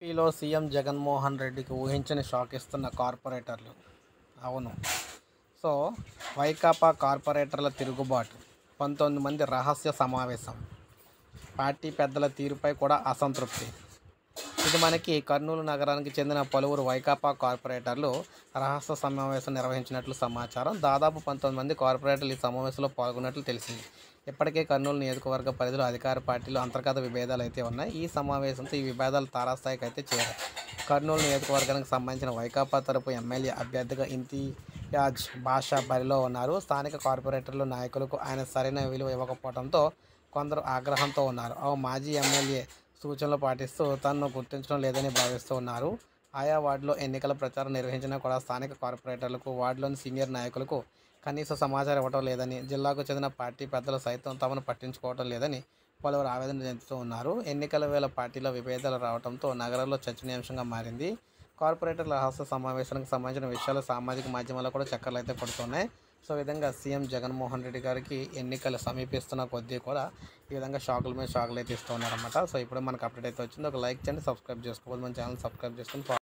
ఏపీలో సీఎం జగన్మోహన్ రెడ్డికి ఊహించని షాక్ ఇస్తున్న కార్పొరేటర్లు అవును సో వైకాపా కార్పొరేటర్ల తిరుగుబాటు పంతొమ్మిది మంది రహస్య సమావేశం పార్టీ పెద్దల తీరుపై కూడా అసంతృప్తి ఇది మనకి కర్నూలు నగరానికి చెందిన పలువురు వైకాపా కార్పొరేటర్లు రహస్య సమావేశం నిర్వహించినట్లు సమాచారం దాదాపు పంతొమ్మిది మంది కార్పొరేటర్లు ఈ సమావేశంలో పాల్గొన్నట్లు తెలిసింది ఇప్పటికే కర్నూలు నియోజకవర్గ పరిధిలో అధికార పార్టీలు అంతర్గత విభేదాలు అయితే ఉన్నాయి ఈ సమావేశంతో ఈ విభేదాలు తారాస్థాయికి అయితే చేరాయి కర్నూలు నియోజకవర్గానికి సంబంధించిన వైకాపా తరపు ఎమ్మెల్యే అభ్యర్థిగా ఇంతియాజ్ బాషా బరిలో ఉన్నారు స్థానిక కార్పొరేటర్లు నాయకులకు ఆయన సరైన విలువ ఇవ్వకపోవడంతో కొందరు ఆగ్రహంతో ఉన్నారు ఆ మాజీ ఎమ్మెల్యే సూచనలు పాటిస్తూ తనను గుర్తించడం లేదని భావిస్తూ ఉన్నారు ఆయా వార్డులో ఎన్నికల ప్రచారం నిర్వహించినా కూడా స్థానిక కార్పొరేటర్లకు వార్డులోని సీనియర్ నాయకులకు కనీస సమాచారం ఇవ్వడం లేదని జిల్లాకు చెందిన పార్టీ పెద్దలు సైతం తమను పట్టించుకోవడం లేదని పలువురు ఆవేదన చెందుతూ ఉన్నారు ఎన్నికల వేళ పార్టీలో విభేదాలు రావడంతో నగరంలో చర్చనీయాంశంగా మారింది కార్పొరేటర్ల రహస్య సమావేశానికి సంబంధించిన విషయాలు సామాజిక మాధ్యమాల్లో కూడా చక్కర్లు అయితే పడుతున్నాయి సో ఈ విధంగా సీఎం జగన్మోహన్ రెడ్డి గారికి ఎన్నికలు సమీపిస్తున్న కొద్దీ కూడా ఈ విధంగా షాకుల మీద షాకులు అయితే ఇస్తూ ఉన్నారన్నమాట సో ఇప్పుడు మనకు అప్డేట్ అయితే వచ్చింది ఒక లైక్ చేయండి సబ్స్క్రైబ్ చేసుకోవాలి మన ఛానల్ సబ్స్క్రైబ్ చేసుకుని